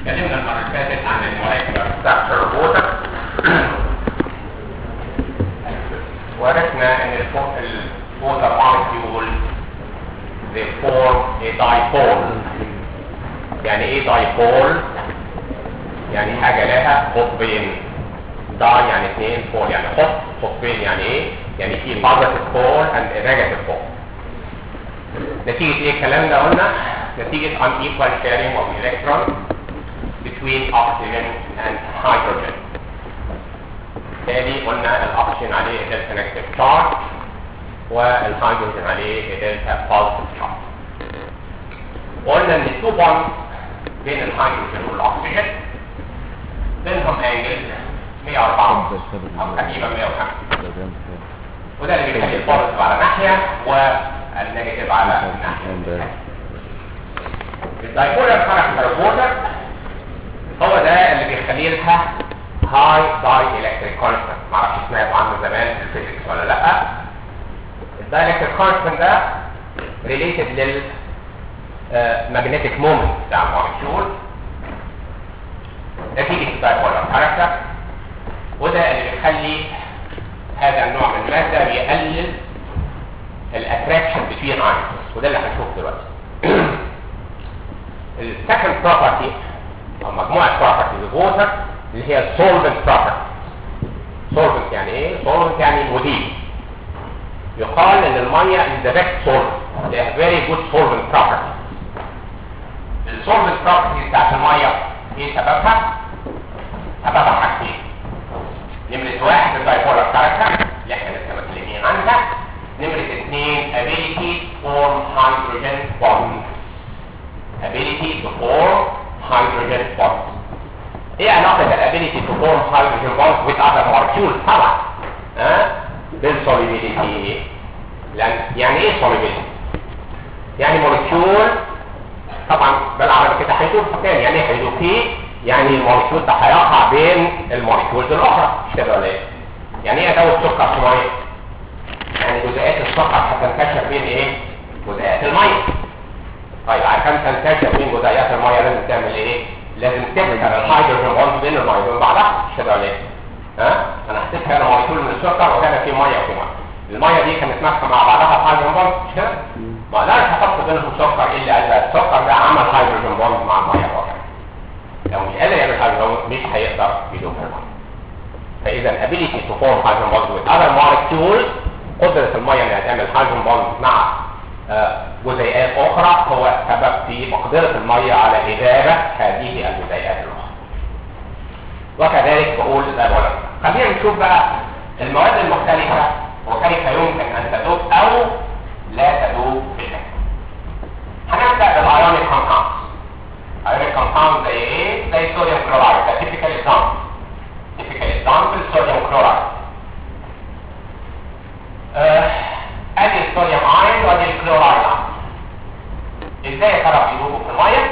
اتكلمنا المره اللي فاتت عن الموليكولار ستراكشر اوف ووتر وعرفنا ان الووتر مولكيول they form a dipole يعني ايه dipole يعني حاجه لها قطبين داي يعني اثنين بول يعني قطب قطبين يعني ايه يعني في positive pole and a negative pole نتيجة ايه الكلام ده قلنا نتيجة unequal sharing of electron between oxygen and hydrogen بالتالي قلنا الاكسجين عليه دلتا نيجاتيف تشارج والهيدروجين عليه دلتا بوزيتيف تشارج وقلنا ان التو بوند بين الهيدروجين والاكسجين بينهم انجل 104 او تقريبا 105 وده اللي بيخلي البوزيتيف على ناحيه والنيجاتيف على ناحيه الدايبولر كاركتر ووتر هو ده اللي بيخلي لها هاي داي الكتريك كونستانت معرفش سمعتوا عنه زمان في الفيزيكس ولا لا الدايلكتريك كونستانت ده ريليتد لل ماجنتيك مومنت بتاع المولكيول نتيجه الدايبولر كاركتر وده اللي بيخلي هذا النوع من الماده بيقلل الاتراكشن بين ايونز وده اللي هنشوفه دلوقتي السكند بروبرتي او مجموعه بروبرتيز اوف ووتر اللي هي solvent property solvent يعني ايه solvent يعني مذيب يقال ان الميه is the best solvent they have very good solvent properties السولفنت properties بتاعت الميه ايه سببها سببها حاجتين نمرة واحد البايبولار كاركتر اللي احنا لسه متكلمين عنها نمرة اثنين ability to form hydrogen bonds ability to form hydrogen bonds ايه علاقة الابيليتي تو فورم هيدروجين بونز with other molecules طبعا ها بالسوليبيليتي لان يعني ايه سوليبيليتي يعني مولكيول طبعا بالعربي كده هيدروفين يعني ايه هيدروفين يعني المولكيول ده هيقع بين المولكيولز الاخرى مش كده ولا ايه يعني ايه ادوات سكر في ميه يعني جزيئات السكر هتنتشر بين ايه جزيئات الميه طيب عشان تنتشر بين جزيئات الميه لازم تعمل ايه لازم تكسر الهيدروجين بوند بين الميه وبين بعضها مش كده ولا ايه؟ ها؟ انا هتكسر مولكيول من السكر وكان في ميه وفي ميه. الميه دي كانت ماسكه مع بعضها في هيدروجين بوند مش كده؟ ما اقدرش احط بينهم سكر الا اذا السكر ده عمل هيدروجين بوند مع الميه الواحده. لو مش قادر يعمل هيدروجين بوند مش هيقدر يدوب في الميه. فاذا ability to form hydrogen bonds with other molecules قدرة الميه انها تعمل هيدروجين بوند مع جزيئات اخرى هو سبب في مقدرة المية على اذابة هذه الجزيئات الاخرى وكذلك بقول الأبولر خلينا نشوف بقى المواد المختلفة وكيف يمكن ان تذوب او لا تذوب بالماء هنبدأ بالايونيك كومباوندز ايونيك كومباوند زي ايه؟ زي الصوديوم كلورايد ده تيبيكال اكزامبل تيبيكال اكزامبل صوديوم كلورايد ادي الصوديوم ايون وادي الكلورايد ايون ازاي يا ترى بيدوبوا في الميه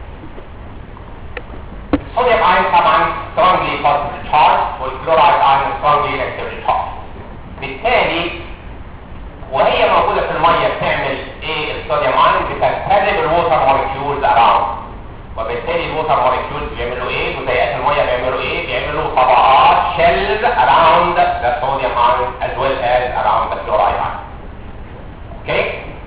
الصوديوم ايون طبعا strongly positive charge والكلورايد ايون strongly negative charge بالتالي وهي موجودة في المية بتعمل ايه الصوديوم ايون بتجتذب الووتر مولكيولز اراوند وبالتالي الووتر مولكيولز بيعملوا ايه جزيئات المية بيعملوا ايه بيعملوا طبقات shells around the sodium ion as well as around the chloride ion اوكي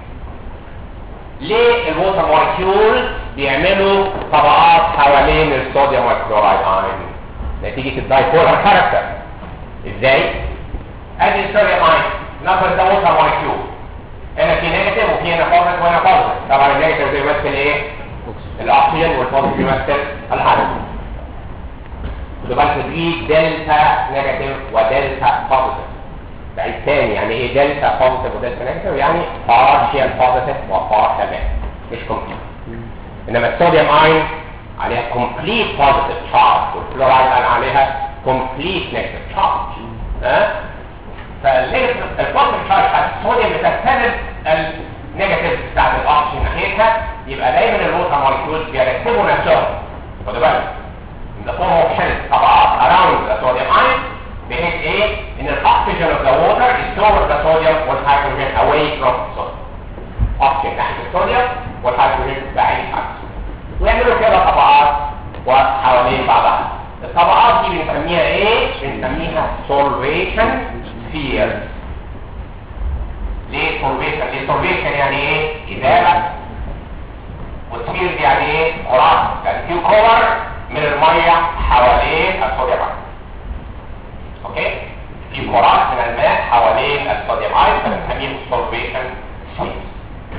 ليه الووتر مولكيول بيعملوا طبقات حوالين الصوديوم والكلورايد ايون نتيجه الدايبولار كاركتر ازاي ادي الصوديوم ايون نفر ده ووتر مولكيول هنا في نيجاتيف وفي هنا بوزيتيف وهنا بوزيتيف طبعا النيجاتيف بيمثل ايه الاكسجين والبوزيتيف بيمثل الهيدروجين يبقى دي دلتا نيجاتيف ودلتا بوزيتيف بعيد تاني يعني ايه دلتا بوزيتيف ودلتا نيجاتيف يعني بارشال بوزيتيف وبارشال نيجاتيف مش كومبليت انما الصوديوم ايون عليها كومبليت بوزيتيف تشارج والكلورايد ايون عليها كومبليت نيجاتيف تشارج ها فالبوزيتيف تشارج بتاعت الصوديوم بتجتذب النيجاتيف بتاعت الاكسجين ناحيتها يبقى دايما الووتر مولكيولز بيرتبوا نفسهم خدوا بالك in the form of shells طبقات around the sodium ion بحيث ايه ان الاكسجين of the water is toward the sodium والهيدروجين away from the sodium oxygen ناحيه الصوديوم والهيدروجين بعيد عنه ويعملوا كده طبقات وحوالين بعضها الطبقات دي بنسميها ايه بنسميها solvation spheres ليه solvation ليه solvation يعني ايه اذابه والسفير يعني ايه كرات يعني في كور من الميه حوالين الصوديوم ايون اوكي في كرات من الماء حوالين الصوديوم ايون فبنسميه solvation spheres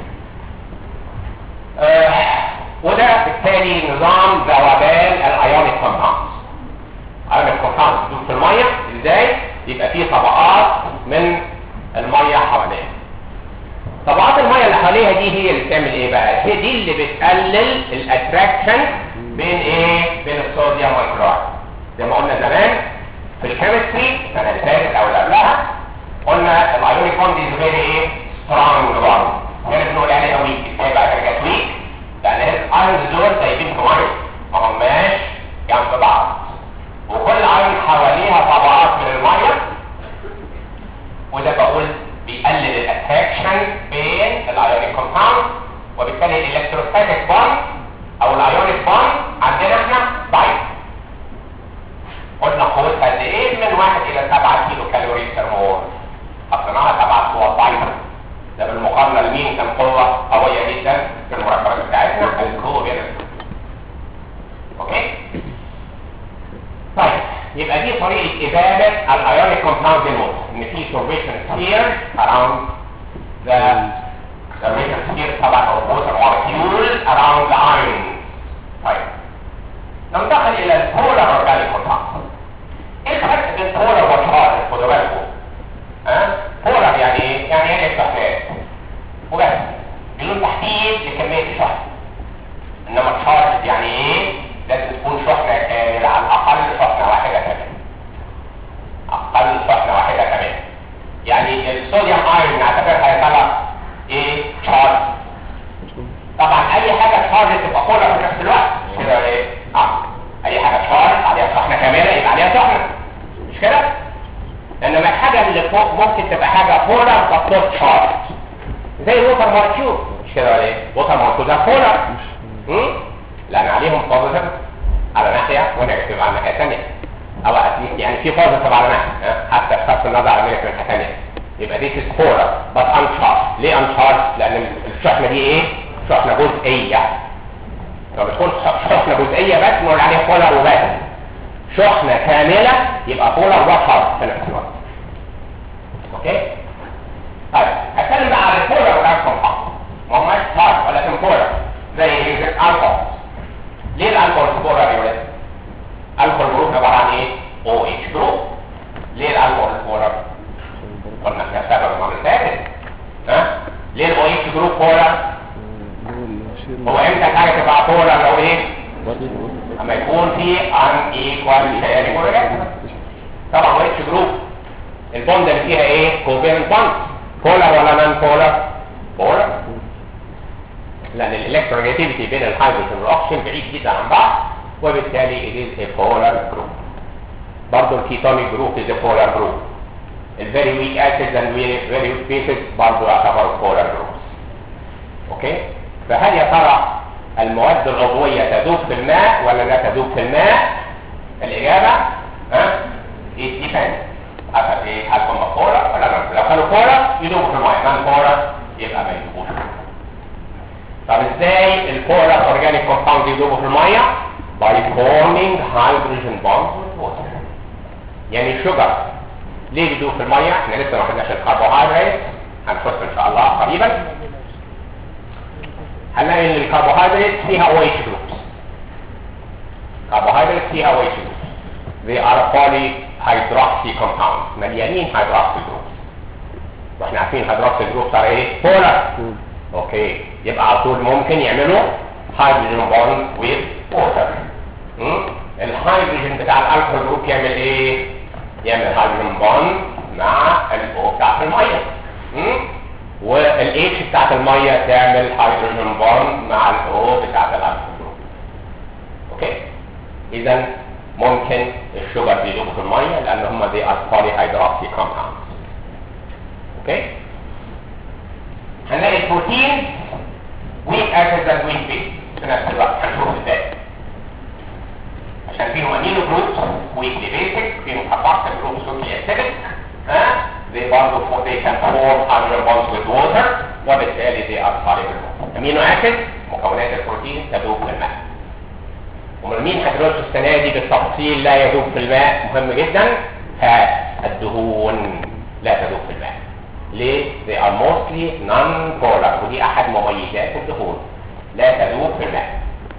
آه وده بالتالي نظام ذوبان الايونيك كومباوندز ايونيك كومباوندز بتدوب في الميه ازاي يبقى فيه طبقات من الميه حواليها طبقات الميه اللي حواليها دي هي اللي بتعمل ايه بقى هي دي اللي بتقلل الاتراكشن بين ايه بين الصوديوم والكلور زي ما قلنا زمان في الكيمستري السنه اللي فاتت او اللي قبلها قلنا الايونيك بوند از فيري ايه سترونج بوند كانت بنقول عليها ويك ازاي بقى كانت ويك لان الايونز دول سايبين في ميه ما هماش جنب بعض وكل ايون حواليها طبقات من الميه وده بقول بيقلل الاتراكشن بين الايونيك كومباوند وبالتالي الالكتروستاتيك بوند او الايونيك بوند عندنا احنا ضعيف قلنا قوتها قد ايه من 1 الى 7 كيلو كالوري بير مول حطيناها سبع قوى ضعيفه ده بالمقارنه لمين كان قوه قويه جدا في المركبات بتاعتنا القوه بين اوكي طيب يبقى دي طريقه اذابه الايونيك كومباوند الموت ان في سوربيشن سفير around the سوربيشن سفير طبعا او water molecule around the iron طيب ننتقل الى البولار اورجانيك كومباوند ايه الفرق بين بولار وتشارج خدوا بالكم ها بولار يعني ايه يعني يعني الشحنات وبس بدون تحديد لكميه الشحن انما تشارج يعني ايه لازم تكون شحنه كامله على الاقل شحنه واحده كمان اقل شحنه واحده كمان يعني الصوديوم ايون نعتبرها يا ترى ايه تشارج طبعا اي حاجه تشارج تبقى بولار في نفس الوقت مش كده ولا ايه اه اي حاجه تشارج عليها شحنه كامله يبقى عليها شحنه مش كده انما الحاجه اللي فوق ممكن تبقى حاجه بولار بس نوت تشارج زي الوتر ماركيول مش كده ولا ايه ووتر ماركيول ده بولار امم لان عليهم بوزيتيف على ناحيه ونيجاتيف على ناحيه ثانيه او اتليست يعني في بوزيتيف على ناحيه ها؟ حتى بصرف النظر عن نيجاتيف ناحيه ثانيه يبقى دي بولار بس انشارج ليه انشارج لان الشحنه دي ايه شحنه جزئيه لما تكون شحنه جزئيه بس نقول عليها بولار وبس شحنه كامله يبقى بولار وشارج في نفس الوقت اوكي طيب هتكلم بقى على البولار وده كومباوند ما هماش شارج ولكن بولار زي الالكول ليه الالكول بولار يا ولاد الكول جروب عباره عن ايه او اتش جروب ليه الالكول بولار قلنا احنا سبب المره اللي فاتت ها ليه الاو اتش جروب بولار هو امتى حاجه تبقى بولار لو ايه اما يكون في ان ايكوال شيرنج طبعا او اتش جروب البوند اللي فيها ايه كوفيرنت بوند بولار ولا نان بولار بولار لان الالكتروجيتيفيتي بين الهيدروجين والاكسجين بعيد جدا عن بعض وبالتالي it is a polar group برضه الكيتونيك جروب is a polar group الفيري ويك acids and very weak bases برضه يعتبروا polar groups اوكي فهل يا ترى المواد العضويه تذوب في الماء ولا لا تذوب في الماء الاجابه ها it depends حسب ايه هل هم بولار ولا لا لو كانوا بولار يذوبوا في الماء نان بولار يبقى ما يذوبوش طب ازاي البولار اورجانيك كومباوند يذوبوا في الميه by forming hydrogen bonds with water يعني الشجر ليه بيذوب في الميه احنا لسه ما خدناش الكربوهيدرات هنخش ان شاء الله قريبا هنلاقي ان الكربوهيدرات فيها OH groups كربوهيدرات فيها OH groups they are polyhydroxy compounds مليانين hydroxy groups واحنا عارفين hydroxy groups are ايه polar اوكي يبقى على طول ممكن يعملوا hydrogen bond with water الهيدروجين بتاع الالكول جروب يعمل ايه يعمل هيدروجين بوند مع الاو بتاعت الميه والاتش بتاعت الميه تعمل هيدروجين بوند مع الاو بتاعت الالكول جروب اوكي اذا ممكن الشجر بيدوب في الميه لان هم دي ار polyhydroxy compounds اوكي هنلاقي البروتين ويك اسيد اند ويك بيس في نفس الوقت هنشوف ازاي عشان فيهم امينو جروبس ويكلي بيسك فيهم كاربوكسيل جروبس ويكلي اسيدك ها they برضه for they can form hydrogen bonds with water وبالتالي they are soluble امينو اسيد مكونات البروتين تذوب في الماء ومن مين هدرسه السنه دي بالتفصيل لا يذوب في الماء مهم جدا الدهون لا تذوب في الماء ليه؟ they are mostly non-polar ودي احد مميزات الدهون لا تذوب في الماء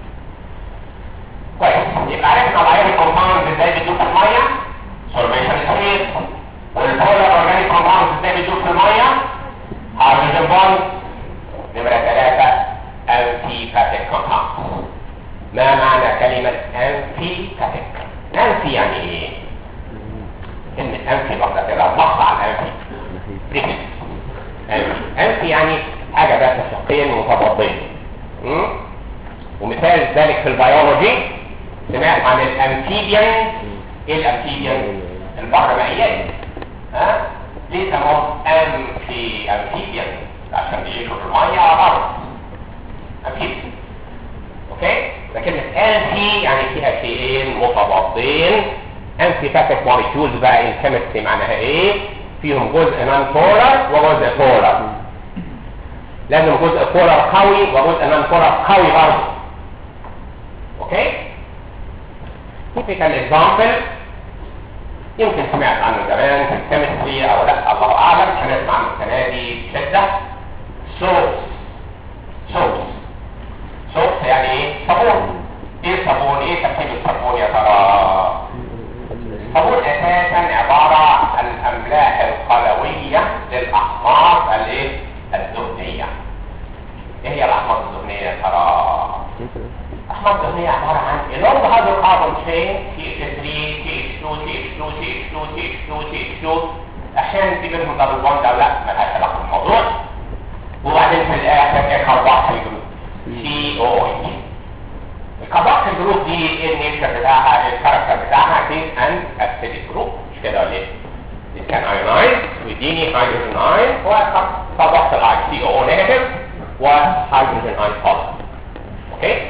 كويس يبقى عرفنا الايرون كومباوند ازاي بتدوب في الميه سولفيشن ستيت والبولار اورجانيك كومباوند ازاي بتدوب في الميه هيدروجين بوند نمرة ثلاثة انتيباتيك كومباوند ما معنى كلمة انتيباتيك انتي يعني ايه كلمة انتي بقى كده مقطع على الانتي رجل انتي انتي يعني حاجة ذات شقين متضادين م? ومثال ذلك في البيولوجي سمعت عن الامفيبيان ايه الامفيبيان البرمائيات ها ليه سموهم امفي امفيبيان عشان بيعيشوا في الميه على الارض امفيبيان اوكي فكلمه انفي يعني فيها شيئين متضادين انتيباتيك موليكيولز بقى الكيمستري معناها ايه فيهم جزء نون بولار وجزء بولار لازم جزء بولار قوي وجزء نون بولار قوي برضه اوكي typical example يمكن سمعت عنه زمان في الكيمستري او لا الله اعلم هنسمع عنه السنه دي بشده صوت صوت صوت يعني ايه صابون ايه صابون ايه تركيب الصابون يا ترى الصابون اساسا عباره عن الاملاح القلويه للاحماض الايه الدهنيه ايه هي الاحماض الدهنيه يا ترى احماض الدهنيه عباره عن اللونج هيدروكربون تشين TH3 TH2 TH2 TH2 TH2 TH2 احيانا في منهم دبل بوند او لا ملهاش علاقه بالموضوع وبعدين في الاخر ايه كربوكسيل جروب سي او اي الكربوكسيل جروب دي ايه النيتشر بتاعها الكاركتر بتاعها دي ان اسيديك جروب مش كده ولا ايه؟ It can ionize ويديني هيدروجين اين وكربوكسيل اي سي او نيجاتيف وهيدروجين اين بوزيتيف اوكي؟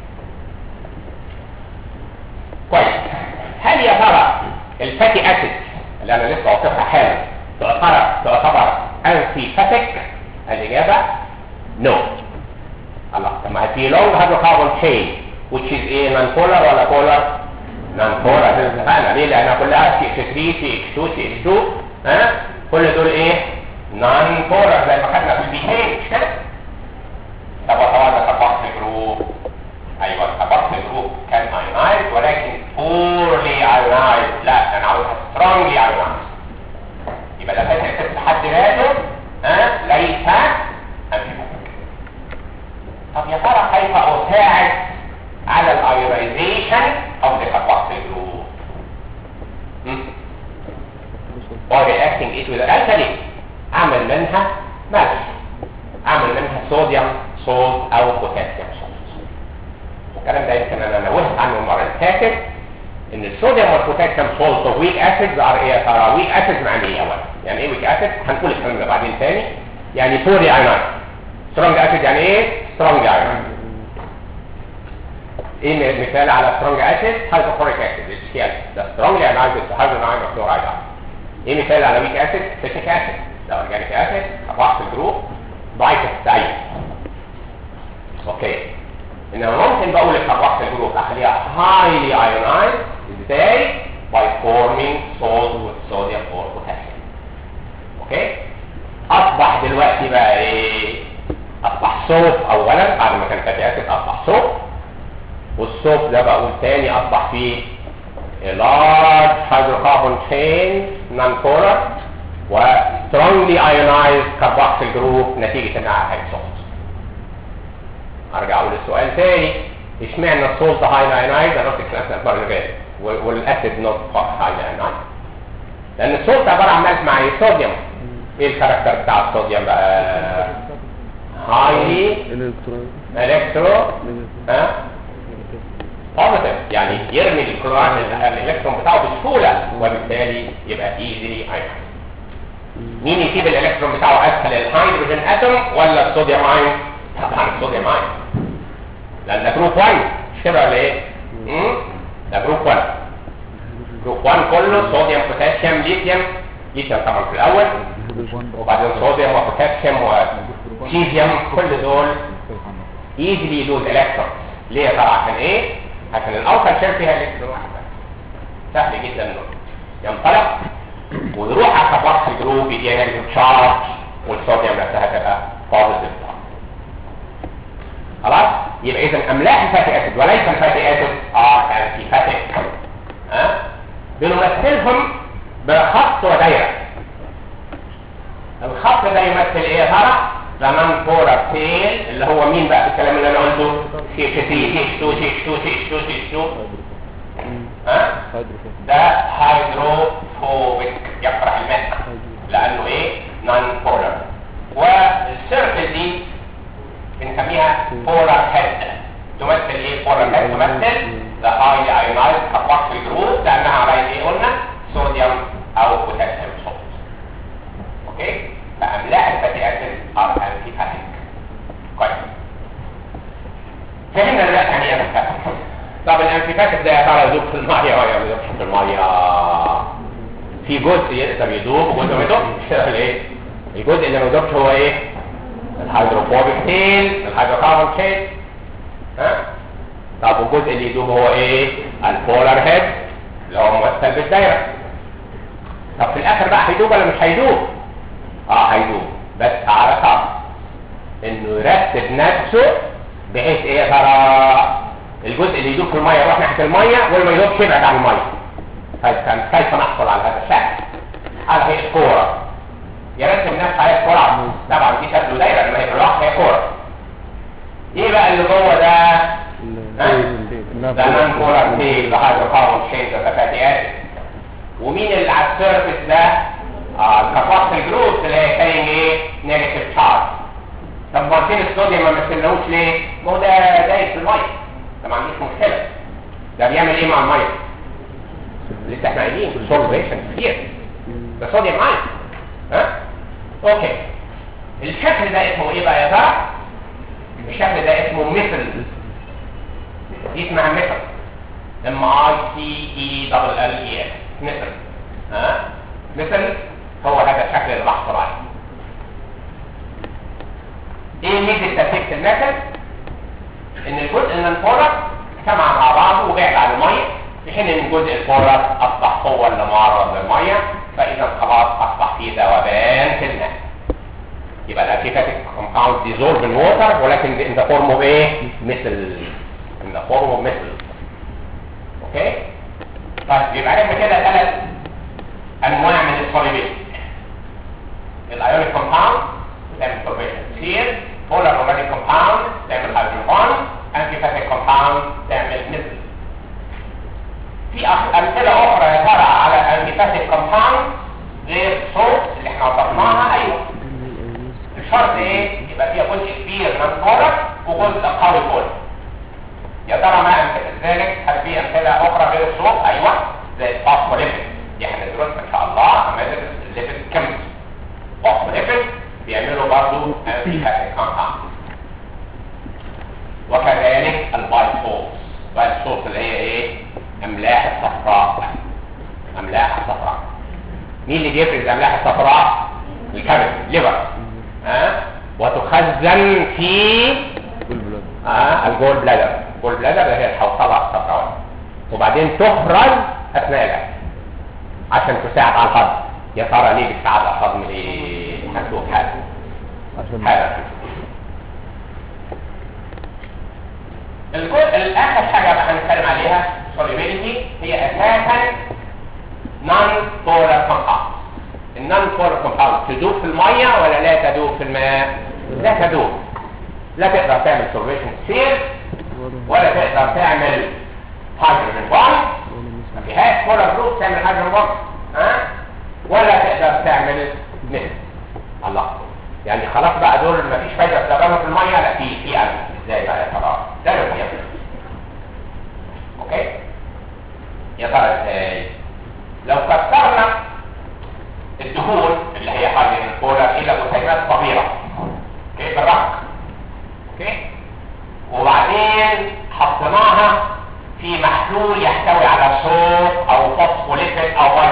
كويس هل يا ترى الفاتي اسيد اللي انا لسه واصفها حالا تعتبر تعتبر انتي فاتيك الاجابه نو الله طب ما في لونج هيدروكربون تشين which is ايه نون بولار ولا بولار نون بولار اتفقنا ليه لانها كلها سي اتش 3 سي اتش 2 سي اتش 2 ها كل دول ايه نون بولار زي ما خدنا في البيهين مش كده طب طبعا ده كاربوكسيل جروب ايوه الكاربوكسيل جروب كان ايونايز ولكن poorly ionized لا انا عاوزها strongly ionized يبقى ده فاتح في حد ذاته ها ليس انتيبوتيك طب يا ترى كيف اساعد على الايونايزيشن of the carboxyl group hmm? by reacting it with alkali اعمل منها ملح اعمل منها صوديوم صوت او بوتاسيوم صوت الكلام ده يمكن انا نوهت عنه المره اللي فاتت ان الصوديوم والبوتاسيوم سولت ويك اسيدز ار ايه يا ترى ويك اسيدز معنى ايه اولا يعني ايه ويك اسيد هنقول الكلام ده بعدين تاني يعني بوري ايونايز سترونج اسيد يعني ايه سترونج ايونايز ايه مثال على سترونج اسيد هيدروكلوريك اسيد اتش ده سترونج ايونايز هيدروجين ايون كلورايد ايه مثال على ويك اسيد سيتيك اسيد ده اورجانيك اسيد كاربوكسيل جروب ضعيف التأيد اوكي انما ممكن بقول الكاربوكسيل جروب اخليها highly ionized ازاي by forming salt with sodium or potassium اوكي اصبح دلوقتي بقى ايه اصبح صوب اولا بعد ما كان فاتي اسيد اصبح صوب والصوب ده بقول تاني اصبح فيه a large hydrocarbon chain non-polar و strongly ionized carboxyl group نتيجة انها هيدروكسيل ارجع اقول السؤال تاني اشمعنى الصولت هاي ايونايز انا قلت الكلام المره اللي فاتت والاسيد نوت هاي ايونايز لان الصولت عباره عن ملح مع صوديوم ايه الكاركتر بتاع الصوديوم بقى هايلي الكترو ها بوزيتيف يعني يرمي الكلورين الالكترون بتاعه بسهوله وبالتالي يبقى ايزلي ايونايز مين يسيب الالكترون بتاعه اسهل الهيدروجين اتوم ولا الصوديوم ايون طبعا الصوديوم ايون لان ده جروب 1 مش كده ولا ايه امم ده جروب 1 كله صوديوم بوتاسيوم ليثيوم ليثيوم طبعا في الاول وبعدين صوديوم وبوتاسيوم وسيزيوم كل دول ايزلي لوز الكترون ليه يا ترى عشان ايه؟ عشان الاوصل شير فيها الكترون واحد بس سهل جدا انه ينطلق ويروح على كباكس جروب يديها نيجاتيف تشارج والصوديوم نفسها تبقى بوزيتيف خلاص يبقى اذا املاح الفاتي اسيد وليس الفاتي اسيد اه انتي فاتيك ها بنمثلهم بخط ودايره الخط ده يمثل ايه يا ترى زمان كورة تيل اللي هو مين بقى في الكلام اللي انا قلته سي اتش سي سي اتش 2 سي اتش 2 سي اتش 2 سي اتش 2 ها ده هيدروفوبيك يفرح الماء لانه ايه نون بولر والسيركل دي بنسميها بولار هيد تمثل ايه بولار هيد تمثل ذا هايلي ايونايز كاربوكسيل جروب لانها على ايه قلنا صوديوم او بوتاسيوم صوت اوكي فاملاح الفاتي اسيد ار انتي فاتيك كويس فهمنا دلوقتي يعني ايه انتي طب الانتيفاتيك ده يا ترى يدوب في الميه ولا ما يدوبش في الميه في جزء يقدر يدوب وجزء ما يدوبش كده في الايه الجزء اللي ما يدوبش هو ايه الهيدروفوبيك تيل الهيدروكاربون تشين ها طب والجزء اللي يدوب هو ايه البولار هيد اللي هو ممثل بالدايره طب في الاخر بقى هيدوب ولا مش هيدوب اه هيدوب بس على شرط انه يرتب نفسه بحيث ايه يا ترى الجزء اللي يدوب في الميه يروح ناحيه الميه واللي ما يدوبش يبعد عن الميه طيب كان كيف نحصل على هذا الشكل على هيئه كوره يرتب نفسه على الكوره طبعا دي شكله دايره لما هي بالراحه هي كوره ايه بقى اللي جوه ده ده نان كوره تيل ده هيدروكاربون تشين ده فاتي اسيد ومين اللي على السيرفيس ده اه الكاباستل جروب اللي هي كارينج ايه نيجاتيف تشارج طب مرتين الصوديوم ما مثلناهوش ليه؟ ما هو ده دايب في الميه ده ما عندوش مشكله ده بيعمل ايه مع الميه؟ لسه احنا قايلين سولفيشن كتير ده صوديوم عالي ها؟ اوكي الشكل ده اسمه ايه بقى يا ترى؟ الشكل ده اسمه مثل دي اسمها مثل ام اي سي اي دبل ال اي اس مثل ها؟ مثل هو هذا الشكل اللي بحصل عليه ايه ميزه تركيبه المثل؟ ان الجزء المنفورة اجتمع مع بعضه وبعد عن المية في حين ان الجزء الفورة اصبح هو اللي معرض للمية فاذا خلاص اصبح فيه ذوبان في الماء يبقى الانتيفاتيك كومباوند ديزولف ان ووتر ولكن ان ذا فورم اوف ايه؟ مثل ان ذا فورم اوف مثل اوكي؟ طيب يبقى عرفنا كده ثلاث انواع من السوليبيلتي الايونيك كومباوند بتعمل سولفيشن كتير polar organic compound تعمل hydrogen bond antipathic compound تعمل مثل في امثله اخرى يا ترى على antipathic compound غير صوت اللي احنا وصفناها ايوه الشرط ايه يبقى فيها جزء كبير من polar وجزء قوي polar يا ترى ما امثله ذلك هل في امثله اخرى غير الصوت ايوه زي الفوسفوليبيد دي احنا دلوقتي ان شاء الله هندرس الليبيد كيمستري فوسفوليبيد بيعملوا برضو انتيفاتيك كومباوند وكذلك البايسوس البايسوس اللي هي ايه املاح الصفراء املاح الصفراء مين اللي بيفرز الاملاح الصفراء الكبد ليفر ها وتخزن في آه الجول بلادر الجول بلادر اللي هي الحوصله الصفراء وبعدين تفرز اثناء الاكل عشان تساعد على الهضم يا ترى ليه بتساعد على الهضم ليه هنشوف حاجه حاجه الجزء الاخر حاجه بقى هنتكلم عليها solubility هي اساسا non polar compound النون polar compound تدوب في الميه ولا لا تدوب في الماء لا تدوب لا تقدر تعمل solution كتير ولا تقدر تعمل hydrogen bond ما فيهاش polar group تعمل hydrogen bond ها ولا تقدر تعمل مثل الله يعني خلاص بقى دول مفيش فايده استخدامها في الميه لا في في امل ازاي بقى يا ترى ده اللي بيحصل اوكي يا ترى ازاي لو كسرنا الدهون اللي هي حاجه الكولا الى جسيمات صغيره اوكي بالرق اوكي وبعدين حطيناها في محلول يحتوي على صوت او فوسفوليبيد او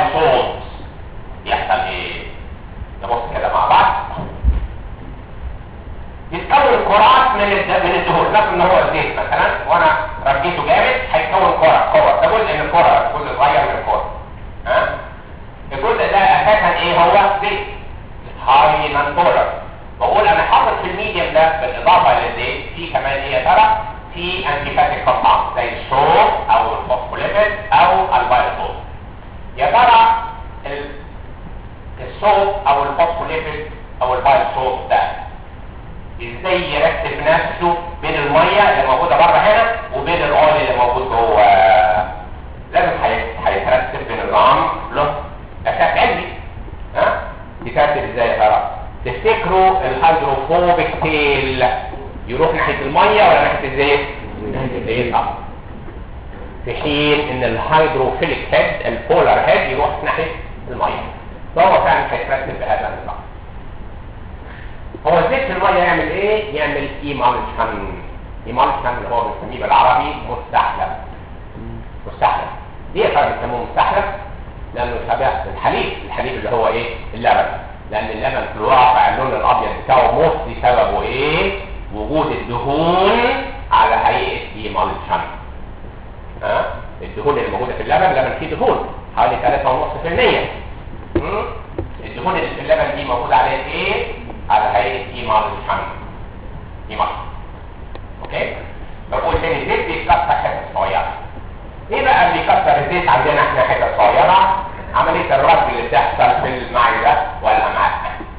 يروح ناحيه الميه ولا ناحيه الزيت ناحيه الزيت طبعا في حين ان الهيدروفيليك هيد البولار هيد يروح ناحيه الميه فهو فعلا هيترتب بهذا النظام هو الزيت في الميه يعمل ايه يعمل ايمالشن ايمالشن اللي هو بنسميه بالعربي مستحلب مستحلب ليه يا ترى بيسموه مستحلب لانه شبه الحليب الحليب اللي هو ايه اللبن لان اللبن في الواقع اللون الابيض بتاعه موستلي سببه ايه وجود الدهون على هيئه ايمالشن ها الدهون اللي موجوده في اللبن اللبن فيه دهون حوالي 3.5% مم؟ الدهون اللي في اللبن دي موجوده على ايه على هيئه ايمالشن ايمالشن اوكي بقول تاني الزيت بيتكسر حتت صغيره ايه بقى اللي بيكسر الزيت عندنا احنا حتت صغيره عمليه الرد اللي بتحصل في المعده والامعاء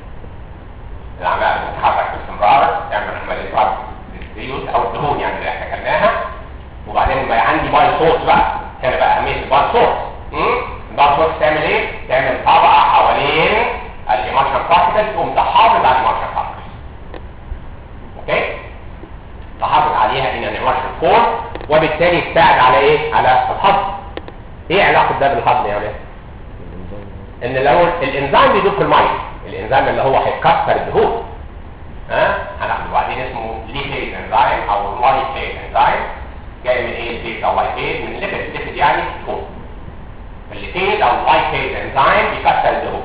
الامعاء بتتحرك باستمرار تعمل عمليه رد للزيوت او الدهون يعني اللي احنا اكلناها وبعدين بقى عندي باي صوت بقى هنا بقى اهميه الباي صوت الباي صوت تعمل ايه؟ تعمل طبقه حوالين الايموشن بارتكلز تقوم تحافظ على الايموشن بارتكلز اوكي؟ تحافظ عليها ان الايموشن فور وبالتالي تساعد على ايه؟ على الهضم ايه علاقه ده بالهضم يا ولاد؟ ان لو الانزيم بيدوب في الميه الانزيم اللي هو هيكسر الدهون ها هناخده بعدين اسمه ليبيد انزيم او لايبيد انزيم جاي من ايه البيتا لايبيد من ليبيد ليبيد يعني دهون الليبيد او لايبيد انزيم بيكسر الدهون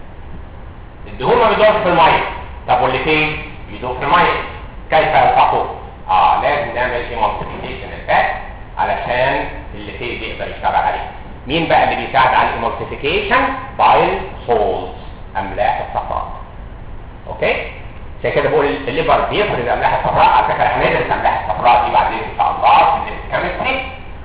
الدهون ما بيدورش في الميه طب والليبيد بيدور في الميه كيف يلحقوا اه لازم نعمل ايمونسيفيكيشن الفات علشان الليبيد يقدر يشتغل عليه مين بقى اللي بيساعد على الايمونسيفيكيشن بايل سولز املاح الصفراء اوكي عشان كده بقول الليبر بيفرز املاح الصفراء على فكره احنا ندرس املاح الصفراء دي بعدين ان شاء الله في الكيمستري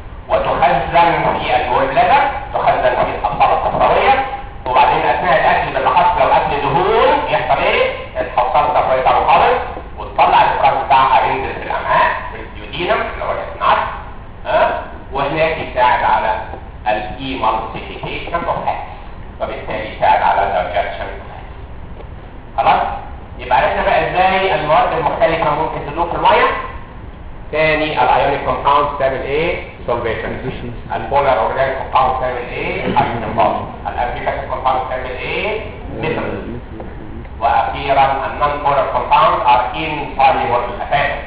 وتخزن في الجول بلادر تخزن في الحصاله الصفراويه وبعدين اثناء الاكل بالاخص لو اكل دهون يحصل ايه؟ الحصاله الصفراويه تعمل خالص وتطلع الافراز بتاعها ينزل في الامعاء في الديودينم اللي هو الاسنان ها وهناك يساعد على الايمالسيفيكيشن اوف فاتس وبالتالي يساعد على الدايجكشن خلاص يبقى عرفنا بقى ازاي المواد المختلفه ممكن تدوب في الميه تاني الايونيك كومباوند تعمل ايه سولفيشن البولار اورجانيك كومباوند تعمل ايه هيدروجين الامفيكاتيك كومباوند تعمل ايه ميثل واخيرا النون بولار كومباوند ار insoluble اساسا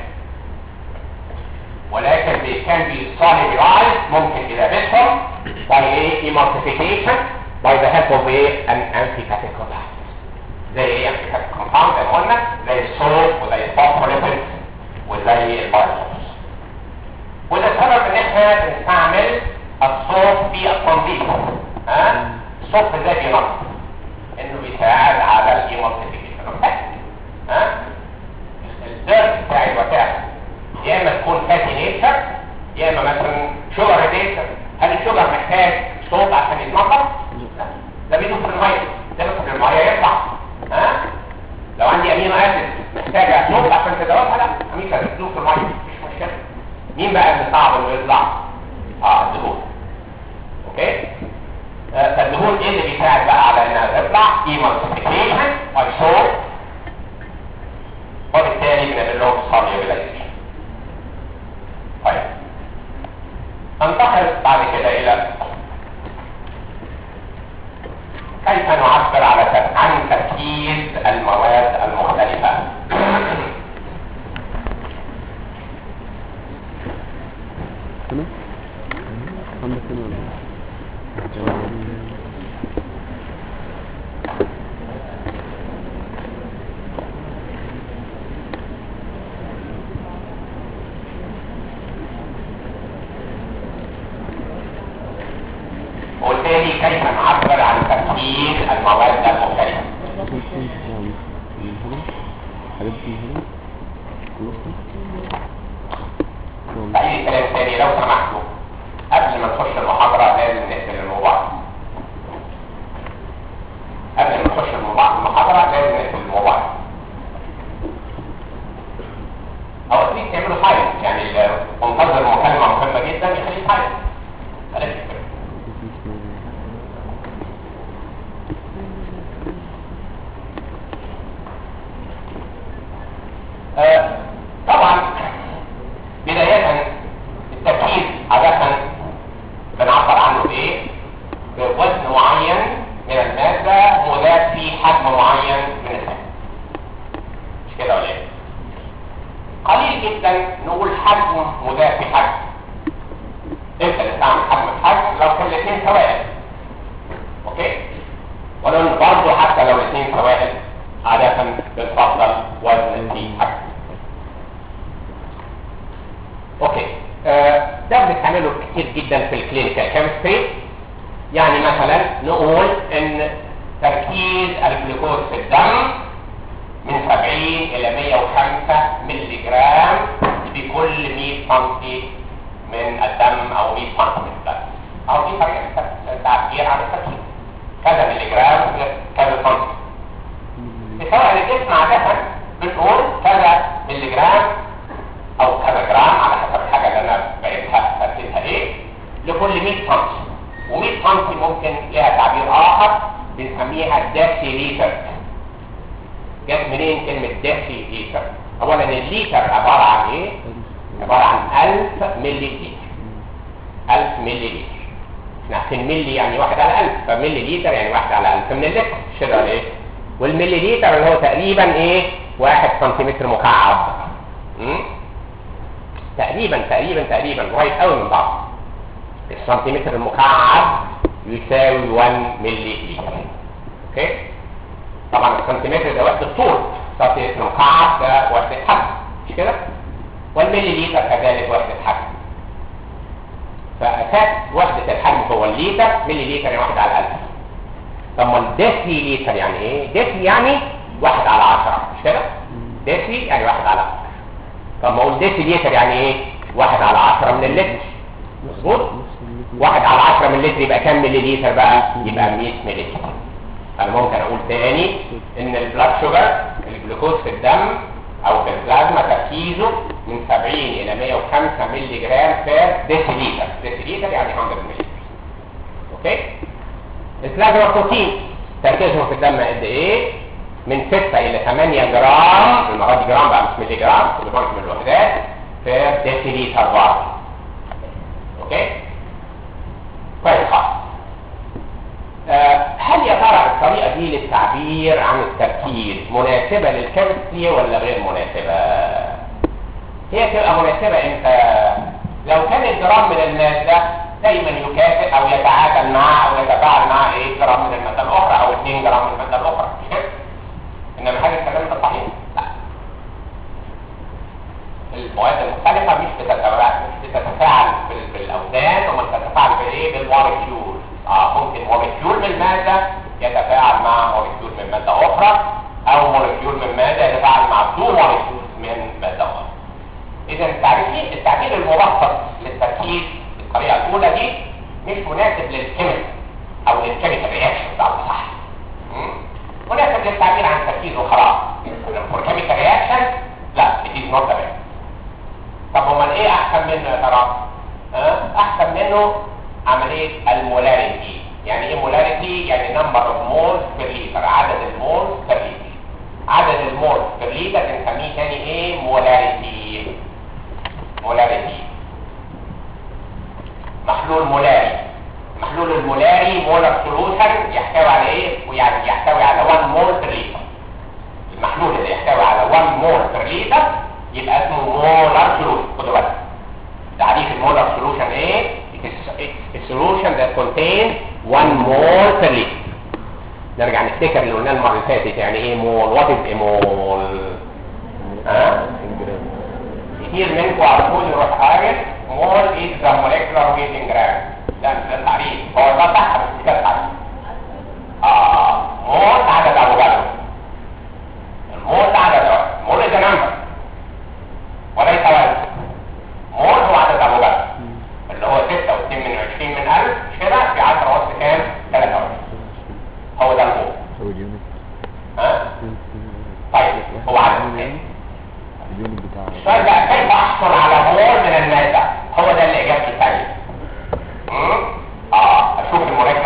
ولكن they can be solubilized ممكن اذا بيتهم by a emulsification by the help of a an amphicatic compound زي ايه amphicatic compound زي ما قلنا زي الصوت وزي الفوسفوليبيد وزي البارسوس وده سبب ان احنا بنستعمل الصوت في التنظيف ها الصوت ازاي بينظف انه بيساعد على الايمالسيفيكيشن ها الدرس بتاع الوسائل يا اما تكون فاتي نيتشر يا اما مثلا شوجر نيتشر هل الشوجر محتاج صوت عشان يتنظف؟ لا ده بيدوب في الميه ده بيدوب في الميه يطلع ها لو عندي امينو اسيد محتاجه صوت عشان تدوبها لا امينو اسيد بتدوب في الميه مش مشكله مين بقى اللي صعب انه يطلع؟ اه الدهون اوكي آه فالدهون ايه اللي بيساعد بقى على انها تطلع؟ ايمالسيفيكيشن باي صوت وبالتالي بنعمل لهم solubilization طيب ننتقل بعد كده الى كيف نعبر على تر- عن تركيز المواد المختلفة هنا عندك هنا ولا إيه؟ وبالتالي كيف نعبر عن تركيز المواد المختلفة ممكن يعني من هنا حاجات دي من هنا خلصت تمام. بعيد الكلام تاني لو سمحتوا قبل ما نخش المحاضرة لازم نقفل الموبايل قبل ما نخش الموبايل- المحاضرة لازم نقفل الموبايل أو أكيد تعملوا سايلنت يعني اللي منتظر مكالمة مهمة جدا يخليه سايلنت بلاش كده آه، طبعا بوزن معين من المادة مضاف في حجم معين من المادة مش كده ولا ايه؟ قليل جدا نقول حجم مضاف في حجم امتى نستعمل حجم في حجم لو كان الاثنين سوائل اوكي ولو برضه حتى لو الاثنين سوائل عادة بنفضل وزن في حجم اوكي آه ده بنستعمله كتير جدا في الكلينيكال كيمستري يعني مثلا نقول ان تركيز الجلوكوز في الدم من 70 الى 105 مللي جرام بكل 100 سم من الدم او 100 سم من الدم او دي طريقه تعبير عن التركيز كذا مللي جرام كذا سم سواء الجسم عاده بنقول كذا مللي جرام او كذا جرام على حسب الحاجه اللي انا بقيتها تركيزها ايه لكل 100 سم و100 سم ممكن لها تعبير اخر بنسميها ديسيليتر جت منين كلمه ديسيليتر اولا الليتر عباره عن ايه عباره عن 1000 ملي لتر 1000 ملي لتر احنا عارفين ملي يعني واحد على 1000 فملي لتر يعني واحد على 1000 من اللتر مش كده ولا ايه والملي لتر اللي هو تقريبا ايه 1 سنتيمتر مكعب امم تقريبا تقريبا تقريبا قريب قوي من بعض السنتيمتر المكعب يساوي 1 ملي لتر اوكي طبعا السنتيمتر ده وحده طول سنتيمتر مكعب ده وحده حجم مش كده والملي لتر كذلك وحده حجم فاساس وحده الحجم هو الليتر ملي لتر يعني واحد على 1000 طب ما الديسي لتر يعني ايه ديسي يعني واحد على 10 مش كده ديسي يعني واحد على 10 طب ما اقول ديسي لتر يعني ايه واحد على 10 من اللتر مظبوط واحد على 10 من اللتر يبقى كام ملي لتر بقى يبقى 100 ملي لتر انا ممكن اقول تاني ان البلاد شوجر الجلوكوز في الدم او في البلازما تركيزه من 70 الى 105 ملي جرام بير ديسيليتر ديسيليتر يعني 100 ملي اوكي البلازما بروتين تركيزهم في الدم قد ايه من 6 الى 8 جرام المره دي جرام بقى مش ملي جرام كل بنك من الوحدات بير ديسيليتر برضه اوكي كويس خالص آه هل يا ترى الطريقه دي للتعبير عن التركيز مناسبه للكيمستري ولا غير مناسبه هي تبقى مناسبه امتى لو كان الجرام من الماده دايما يكافئ او يتعادل مع او يتفاعل مع ايه جرام من الماده الاخرى او 2 جرام من الماده الاخرى مش كده انما هل الكلام ده صحيح لا المواد المختلفه مش بتتفاعل مش بتتفاعل بالاوزان وما بتتفاعل بالايه بالمولكيول اه ممكن مولكيول من الماده يتفاعل مع مولكيول من ماده اخرى او مولكيول من ماده يتفاعل مع تو مولكيول من ماده اخرى اذا التعريف التعبير المبسط للتركيز بالطريقه الاولى دي مش مناسب للكيمياء او للكيميكال رياكشن على صح مناسب للتعبير عن التركيز وخلاص فور كيميكال رياكشن لا it is not the best طب امال ايه احسن منه يا ترى؟ أه؟ احسن منه عمليه المولاريتي يعني ايه مولاريتي يعني نمبر اوف مولز بير لتر عدد المولز بير لتر عدد المولز بير لتر بنسميه تاني ايه مولاريتي مولاريتي محلول مولاري محلول المولاري مولر سولوشن يحتوي على ايه ويعني يحتوي على 1 مول بير لتر المحلول اللي يحتوي على 1 مول بير لتر يبقى اسمه مولر سولوشن خدوا بالك تعريف المولر سولوشن ايه a solution that contains one mole per liter نرجع نفتكر اللي قلناه المره اللي فاتت يعني ايه مول وات از مول ها كتير منكم عرفوني يروح قايل مول از ذا molecular weight in gram ده مش ده التعريف هو ده صح بس مش ده التعريف اه مول عدد افوكادو المول ده عدد افوكادو مول از نمبر وليس وزن مول هو عدد افوكادو اللي هو 6 و2 من 20 من 1000 مش كده في 10 وسط كام 3 هو ده المول هو اليونت ها طيب هو عدد كام اليونت بتاع السؤال بقى كيف احصل على مول من الماده هو ده اللي اجابته الثانيه اه اشوف المولكيول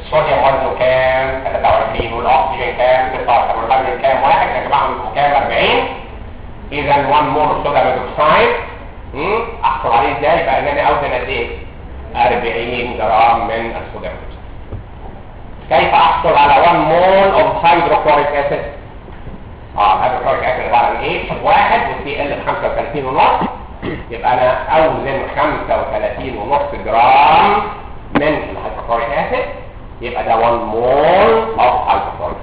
الصوديوم وزنه كام 23 والاكسجين كام 16 والهيدروجين كام واحد يا جماعه يبقوا كام 40 اذا 1 مول صوديوم هيدروكسيد امم احصل عليه ازاي بقى ان انا اوزن قد ايه 40 جرام من الصوديوم هيدروكسيد كيف احصل على 1 مول اوف هيدروكلوريك اسيد اه هيدروكلوريك اسيد عباره عن ايه واحد والسي ال 35 ونص يبقى انا اوزن 35 ونص جرام من الهيدروكلوريك اسيد يبقى ده 1 مول اوف هيدروكلوريك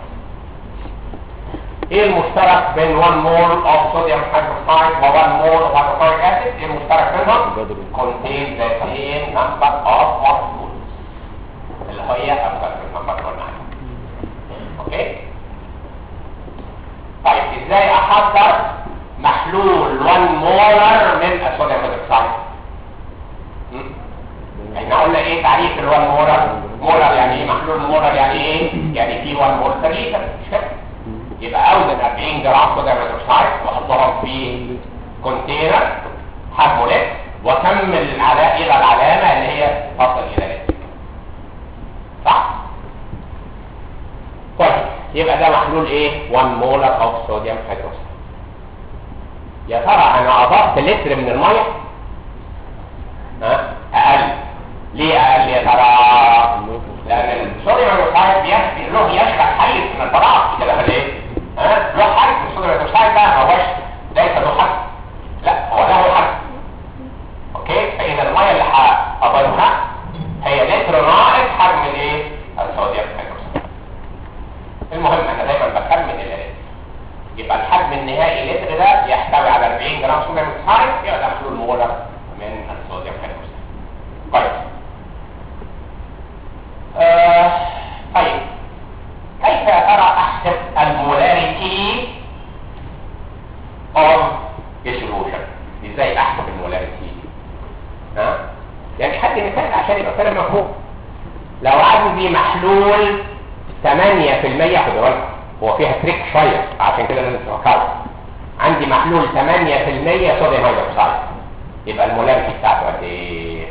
ايه المشترك بين 1 مول اوف صوديوم هيدروكسيد و 1 مول اوف هيدروكلوريك اسيد ايه المشترك بينهم بدري. contain the same number of molecules اللي هي افضل النمبر قلنا اوكي طيب ازاي احضر محلول 1 مولر من الصوديوم هيدروكسيد م? احنا قلنا ايه تعريف ال 1 مولر مولر يعني ايه محلول مولر يعني ايه يعني في 1 مول per لتر مش كده يبقى اوزن 40 جرام صوديوم هيدروكسيد واحطهم في كونتينر حجمه لتر واكمل العلاء الى العلامه اللي هي تصل الى لتر صح طيب يبقى ده محلول ايه 1 مولر اوف صوديوم هيدروكسيد يا ترى انا اضفت لتر من الميه ها اقل ليه اقل يا ترى لان الصوديوم هيدروكسيد بيشبه له يشبه حيز من الفراغ كده ولا ايه ها له حجم الصوديوم هيدروكسيد بقى ما هوش ليس له حجم لا هو له حجم اوكي فاذا الميه اللي هضيفها هي لتر ناقص حجم الايه الصوديوم هيدروكسيد المهم انا دايما بكمل اللتر يبقى الحجم النهائي لتر ده يحتوي على 40 جرام صوديوم هيدروكسيد يبقى ده محلول مولر من الصوديوم هيدروكسيد كويس آه طيب كيف يا ترى احسب المولاريتي of a solution ازاي احسب المولاريتي ها يعني حد مثال عشان يبقى كلام مفهوم لو عندي محلول 8% خدوا بالكم هو فيها تريك شويه عشان كده لازم تفكروا عندي محلول 8% صوديوم هيدروكسيد يبقى المولاريتي بتاعته قد ايه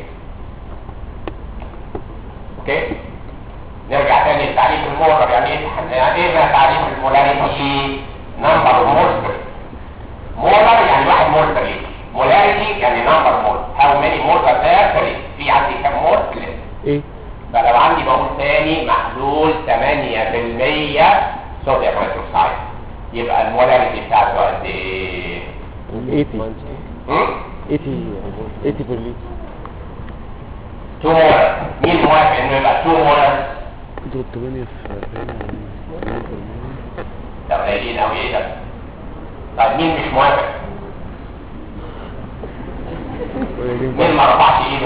اوكي نرجع تاني لتعريف المولر يعني ايه يعني ايه بقى تعريف المولاريتي نمبر مول مولر يعني واحد مول per liter مولاريتي يعني نمبر مول هاو ماني مول are there per liter في عندي كام مول في اللتر ايه بقى لو عندي بقول تاني محلول 8% صوديوم هيدروكسيد يبقى المولاريتي بتاعته قد ايه؟ 80 هم؟ 80 80 per liter 2 مولر مين موافق انه يبقى 2 مولر؟ دول 8 في ده قليلين قوي ايه ده؟ طيب مين مش موافق؟ مين ما رفعش ايده؟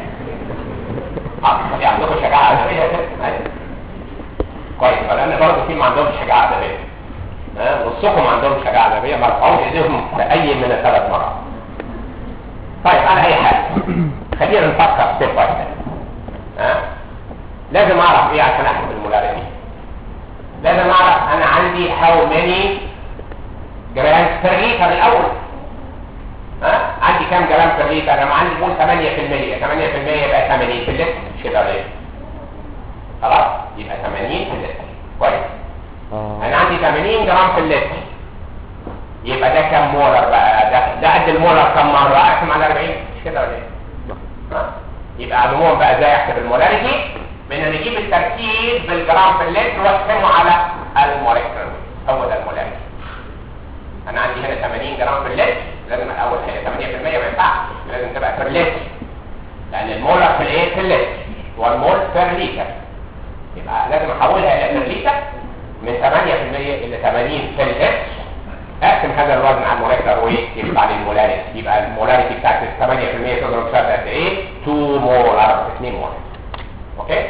اه في عندكم شجاعة أدبية أيوة. كويس فلأن برضه في ما عندهمش شجاعة أدبية ها نصكم ما عندهمش شجاعة أدبية ما رفعوش ايديهم في أي من الثلاث مرات طيب على أي حال خلينا نفكر ستيب باي ستيب ها لازم أعرف إيه عشان أحسب المولاريتي لازم أعرف أنا عندي how many جرام per لتر الأول ها عندي كام جرام per لتر انا عندي قول 8% 8% يبقى 80 في اللتر مش كده ولا ايه خلاص يبقى 80 في اللتر كويس اه انا عندي 80 جرام في اللتر يبقى ده كام مولر بقى ده ده قد المولر كام مره اقسم على 40 مش كده ولا ايه ها؟ يبقى على العموم بقى ازاي احسب المولاريتي بان نجيب التركيز بالجرام في اللتر واقسمه على الموليكولر هو ده المولاريتي انا عندي هنا 80 جرام في اللتر لازم الاول هي 8% ما ينفعش لازم تبقى في اللتر لان المولر في الايه في اللتر والمول بير لتر يبقى لازم احولها الى بير لتر من 8% الى 80 في اللتر اقسم هذا الوزن على الموليكولر ويت يطلع لي المولاريتي يبقى المولاريتي بتاعت 8% تضرب بسبب قد ايه 2 مولر 2 مولر اوكي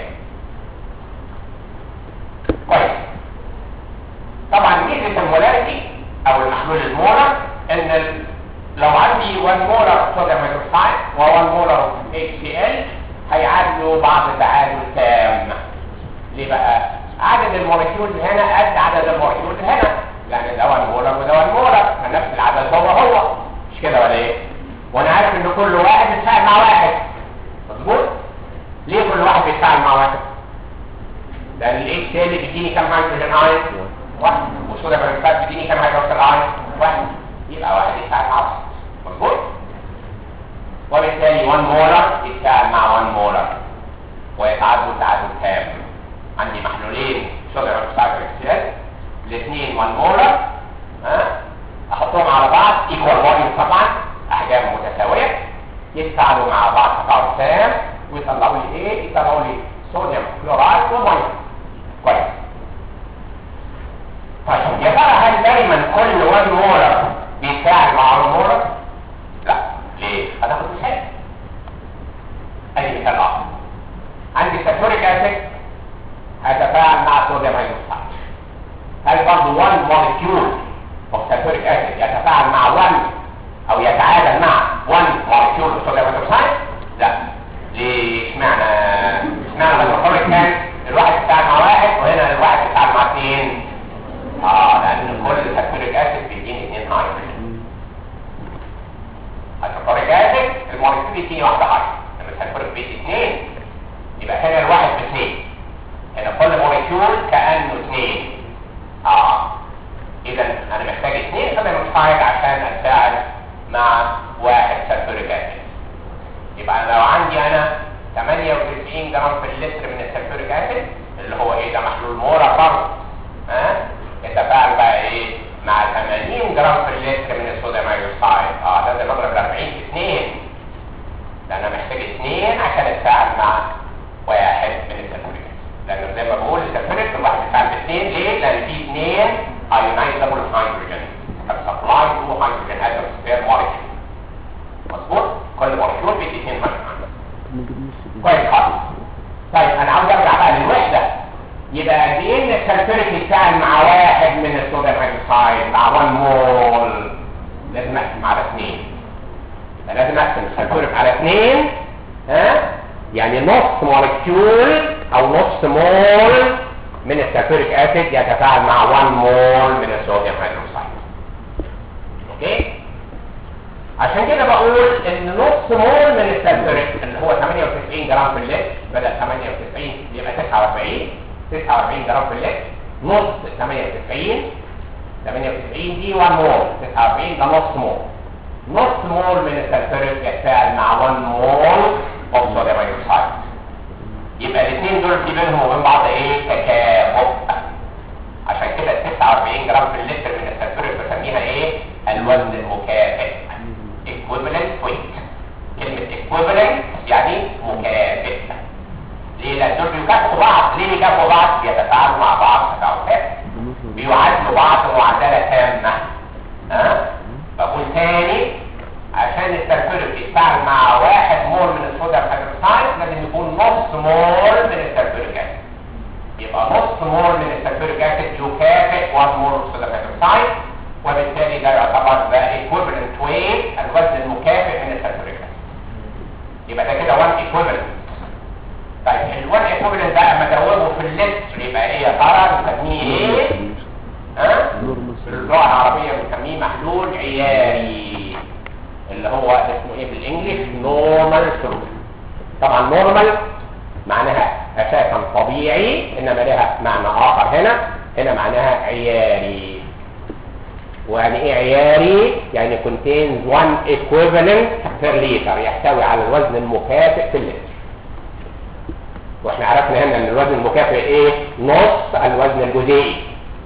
كويس طبعا ميزه المولاريتي او المحلول المولر ان ال... لو عندي 1 مولر صوديوم هيدروكسيد و 1 مولر HCl هيعادلوا بعض تعادل تام ليه بقى عدد المولكيولز هنا قد عدد المولكيولز هنا لان ده 1 مولر وده 1 مولر فنفس العدد هو هو مش كده ولا ايه وانا عارف ان كل واحد بيتفاعل مع واحد مظبوط ليه كل واحد بيتفاعل مع واحد لان الاكس اللي بيديني كام هيدروجين ايون واحد والصوديوم هيدروكسيد بيديني كام هيدروكسيد ايون واحد يبقى واحد يتفاعل مع واحد مظبوط وبالتالي 1 مولر يتفاعل مع 1 مولر ويتعادلوا تعادل تام عندي محلولين صوديوم هيدروكسيد واكسجين الاثنين 1 مولر ها احطهم على بعض ايكوال فوليوم طبعا احجام متساويه يتفاعلوا مع بعض تفاعل تام ويطلعوا لي ايه يطلعوا لي صوديوم كلورايد وميه كويس طيب يا ترى هل دايما كل 1 مولر بيتفاعل مع 1 مولر لا ليه هناخد مثال ادي مثال اخر عندي ساتوريك اسيد هيتفاعل مع صوديوم هيدروكسيد هل برضه 1 مولكيول of salicylic acid يتفاعل مع 1 او يتعادل مع 1 مولكيول of sodium hydroxide لا ليه اشمعنى اشمعنى لما الخمر كان الواحد يتفاعل مع واحد وهنا الواحد يتفاعل مع اثنين اه لان كل salicylic acid بيديني اثنين هيدروجين السلفوريك اسيد المولكيول بيديني واحده هيدروجين لما السلفوريك بيدي اثنين يبقى هنا الواحد باثنين هنا كل مولكيول كانه اثنين اه اذا انا محتاج اثنين سبيروكسايد عشان اتفاعل مع واحد سلفوريك اسيد يبقى أنا لو عندي انا 98 جرام في اللتر من السلفوريك اسيد اللي هو ايه ده محلول مورا فرض ها يتفاعل بقى ايه مع 80 جرام في اللتر من الصوديوم هيدروكسيد اه ده بضرب ال 40 في 2 لان انا محتاج اثنين عشان اتفاعل مع واحد من السلفوريك لانه زي ما بقول السلفوريك الواحد بيتفاعل باثنين ليه؟ لان في اثنين ionizable hydrogen have supplied two hydrogen atoms per molecule مظبوط كل مولكيول بيدي اثنين هيدروجين كويس خالص طيب انا عاوز ارجع بقى للوحده يبقى قد ايه ان السلفوريك يتفاعل مع واحد من الصوديوم هيدروكسيد مع 1 مول لازم اقسم على اثنين لازم اقسم السلفوريك على اثنين ها يعني نص مولكيول او نص مول من السلفوريك اسيد يتفاعل مع 1 مول من الصوديوم هيدروكسيد اوكي عشان كده بقول ان نص مول من السلفوريك اللي هو 98 جرام في اللتر بدل 98 يبقى 49 49 جرام في اللتر نص 98 98 دي 1 مول 49 ده نص مول نص مول من السلفوريك يتفاعل مع 1 مول اوف صوديوم هيدروكسيد يبقى الاثنين دول في بينهم وبين بعض ايه تكافؤ عشان كده ال 49 جرام في اللتر من السلفوريك بسميها ايه الوزن المكافئ equivalent weight كلمة equivalent يعني مكافئ ليه لان دول بيكافئوا بعض ليه بيكافئوا بعض بيتفاعلوا مع بعض تفاعلات بيعادلوا بعض معادلة تامة ها بقول تاني عشان السلفوريك يتفاعل مع واحد مول من الصوديوم هيدروكسيد لازم يكون نص مول من السلفوريك اسيد يبقى نص مول من السلفوريك اسيد يكافئ 1 مول من الصوديوم هيدروكسيد وبالتالي ده يعتبر ده equivalent weight الوزن المكافئ من السلفوريك اسيد يبقى ده كده 1 equivalent طيب ال 1 equivalent ده اما ادوبه في اللتر يبقى ايه يا ترى نسميه ايه؟ ها؟ باللغه العربيه بنسميه محلول عياري اللي هو اسمه ايه بالانجلش نورمال سولوشن طبعا نورمال معناها اساسا طبيعي انما لها معنى اخر هنا هنا معناها عياري ويعني ايه عياري يعني contains one equivalent per liter يحتوي على الوزن المكافئ في اللتر واحنا عرفنا هنا ان الوزن المكافئ ايه نص الوزن الجزيئي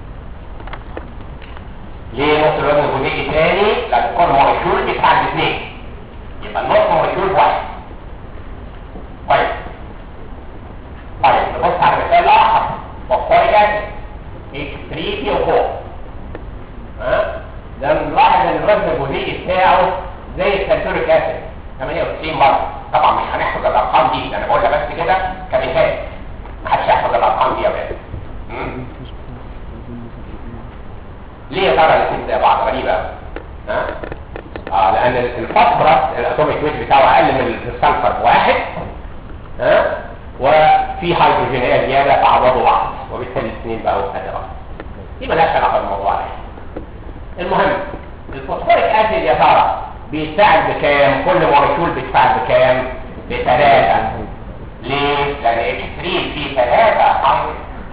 ليه نص الوزن الجزيئي تاني لان كل مولكيول بيتفاعل باثنين يبقى النص مولكيول بواحد طيب طيب نبص على مثال اخر فوسفوريك اسيد H3PO4 ها ده نلاحظ ان الوزن الجزيئي بتاعه زي السلفوريك اسيد 98 مره طبعا مش هنحفظ الارقام دي انا بقولها بس كده كمثال محدش يحفظ الارقام دي يا ولاد ليه يا ترى الاثنين زي بعض غريبه ها اه لان الفوسفورس الاتوميك ويت بتاعه اقل من السلفر بواحد ها وفي هيدروجينيه زياده تعوضوا بعض وبالتالي الاثنين بقوا قد بعض دي مالهاش علاقه بالموضوع ده المهم الفوسفوريك اسيد يا ترى بيتفاعل بكام كل مولكيول بيتفاعل بكام بثلاثه ليه لان H3 فيه ثلاثه هيدروجين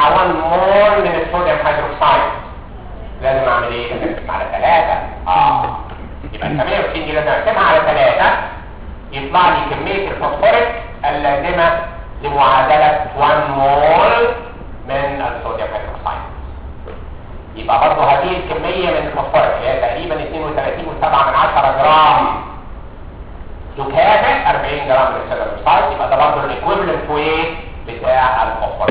مع 1 مول من الصوديوم هيدروكسيد لازم اعمل ايه؟ لازم اقسم على 3 اه يبقى ال 68 دي لازم اقسمها على 3 يطلع لي كميه الفوسفوريك اللازمه لمعادله 1 مول من الصوديوم هيدروكسيد يبقى برضه هذه الكميه من الفوسفوريك اللي هي تقريبا 32.7 من 10 جرام تكافئ 40 جرام من السيلولوسايد يبقى ده برضه الايكويفالنت ويت بتاع الفوسفوريك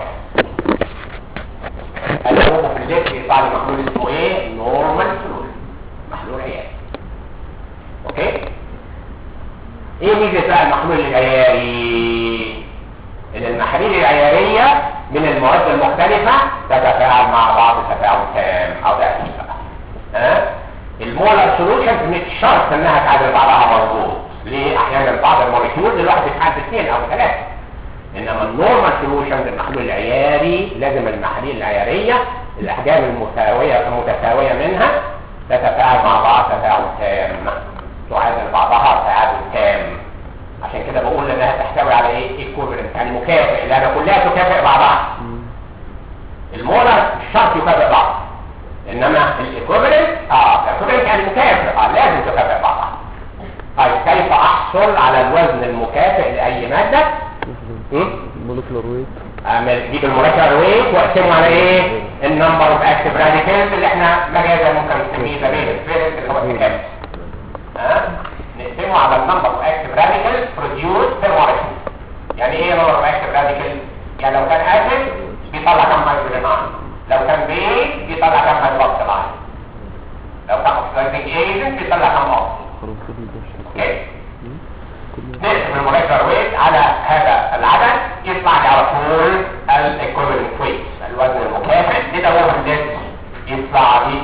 الهومو في الليل يطلع لي محلول اسمه ايه؟ نورمال سولول محلول عياري اوكي؟ ايه ميزه بقى المحلول العياري؟ ان المحاليل العياريه من المواد المختلفه تتفاعل مع بعض تفاعل تام او تأكيد بقى ها؟ المولر سولوشنز مش شرط انها تعادل بعضها مظبوط ليه؟ احيانا بعض الموليكيول الواحد بيتحدد اثنين او ثلاثه انما النورمال سولوشن المحلول العياري لازم المحاليل العياريه الاحجام المساويه المتساويه منها تتفاعل مع بعض تفاعل تام تعادل بعضها تعادل تام عشان كده بقول انها تحتوي على ايه ايكوفالنت يعني مكافئ لان كلها تكافئ بعضها المولر مش شرط يكافئ بعض انما الايكوفالنت اه الايكوفالنت يعني مكافئ اه لازم تكافئ بعضها طيب كيف احصل على الوزن المكافئ لاي ماده مولكيولار ويت اعمل جيب المولكيولار ويت واقسمه على ايه النمبر اوف اكتيف راديكالز اللي احنا مجازا ممكن نسميه ذا بيز اللي هو الكابس ها نقسمه على النمبر اوف اكتيف راديكالز بروديوس بير مولكيول يعني ايه نمبر اوف اكتيف راديكالز يعني لو كان اسيد بيطلع كام هيدروجين ايون لو كان بيز بيطلع كام هيدروكسيل ايون لو كان اوكسيدايزنج ايجنت بيطلع كام اوكسيد خلاص كده ده اوكي نقسم المولكيولار ويت على هذا العدد يطلع لي على طول الايكوفالنت ويت الوزن المكافئ كده هو الذي يطلع لي